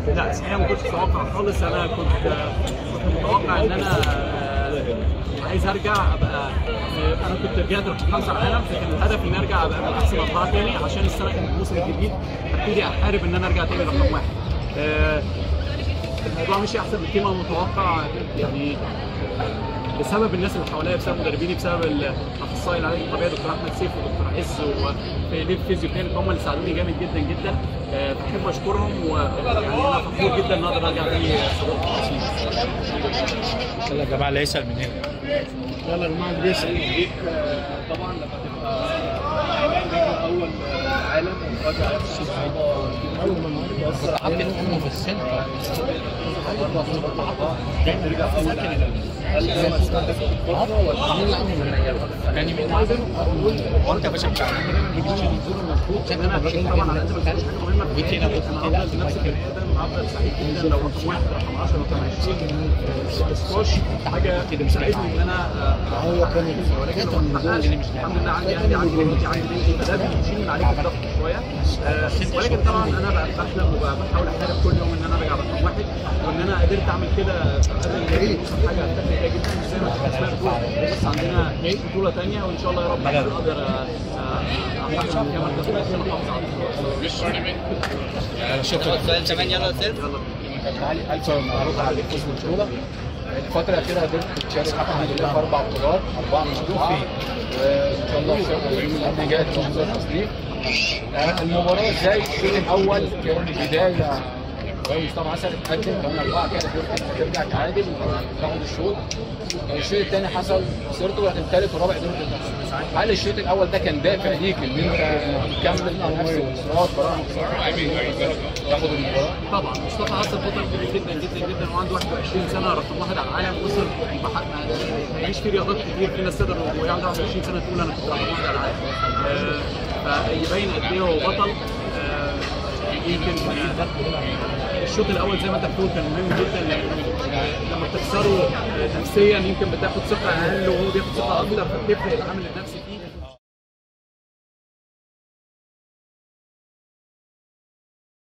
لا الحقيقه ما كنتش متوقع خالص انا كنت كنت متوقع ان انا آه، عايز ارجع ابقى آه، انا كنت رجعت رقم خمسه على العالم فكان الهدف ان ارجع ابقى من احسن اربعه تاني عشان السنه الموسم الجديد ابتدي احارب ان انا ارجع تاني رقم واحد. آه، الموضوع مشي احسن بكتير ما متوقع يعني بسبب الناس اللي حواليا بسبب مدربيني بسبب الاخصائي العلاج الطبيعي دكتور احمد سيف ودكتور عز وفي فيزيو كلينيك هم اللي ساعدوني جامد جدا جدا آه، بحب اشكرهم ويعني انا فخور جدا ان اقدر ارجع تاني صداقه يلا يا جماعه اللي يسال من هنا يلا يا جماعه اللي بيسال طبعا لما تبقى اول عالم وفجاه حطيت امه في السنتر ترجع اول عالم هل ده مستهدف الفتره ولا مين اللي عامل يعني مين هو انت بشجع ان انا أكيد طبعا على قد ما كانش حاجه مهمه في وكده حياتي، بص، انا هفضل بنفس البني ادم هفضل سعيد جدا لو رقم واحد رقم 10 رقم 20 سكوش حاجه تساعدني ان انا آه، هو كان ولكن لو ما اتحققش الحمد لله عندي اهلي عندي مراتي عندي بنتي فده بيشيل من عليك الضغط شويه آه، ولكن طبعا انا بقى بحلم وبحاول احارب كل يوم ان انا ارجع رقم واحد وان انا قدرت اعمل كده في قبل الجاي حاجه افتخر بيها جدا مش زي ما انت اسمها بتقول بس عندنا بطوله ثانيه وان شاء الله يا رب اقدر آه، آه، احقق فيها مركز كويس عشان احافظ على البطولة. شكرا سؤال كمان يلا سير يلا علي ألف مبروك على الفوز بالبطولة الفترة الأخيرة قدرت تشارك الحمد لله في أربع بطولات أربعة من أربعة وإن شاء الله في الشهر اللي جاي تكون بطولة تصنيف آه، المباراة ازاي الشوط الأول كان بداية مصطفى حسن اتقدم كان أربعة كده قدرت ترجع تعادل وتاخد الشوط الشوط الثاني حصل خسرت ورحت الثالث والرابع قدرت تنتصر هل الشوط الأول ده كان دافع ليك إن أنت تكمل نفس الانتصارات برغم خسارة تاخد المباراة؟ طبعا مصطفى حسن فتره كبيره جدا جدا جدا وعنده 21 سنه رقم واحد على العالم وصل بحق ما يعيش في رياضات كتير في ناس تقدر وهي عندها 21 سنه تقول انا كنت رقم واحد على العالم آه، فيبين قد ايه هو بطل آه، يمكن آه، الشوط الاول زي ما انت بتقول كان مهم جدا لانه آه، لما بتخسره آه، نفسيا يمكن بتاخد ثقه اقل وهو بياخد ثقه اكتر فبتفرق العامل النفسي فيه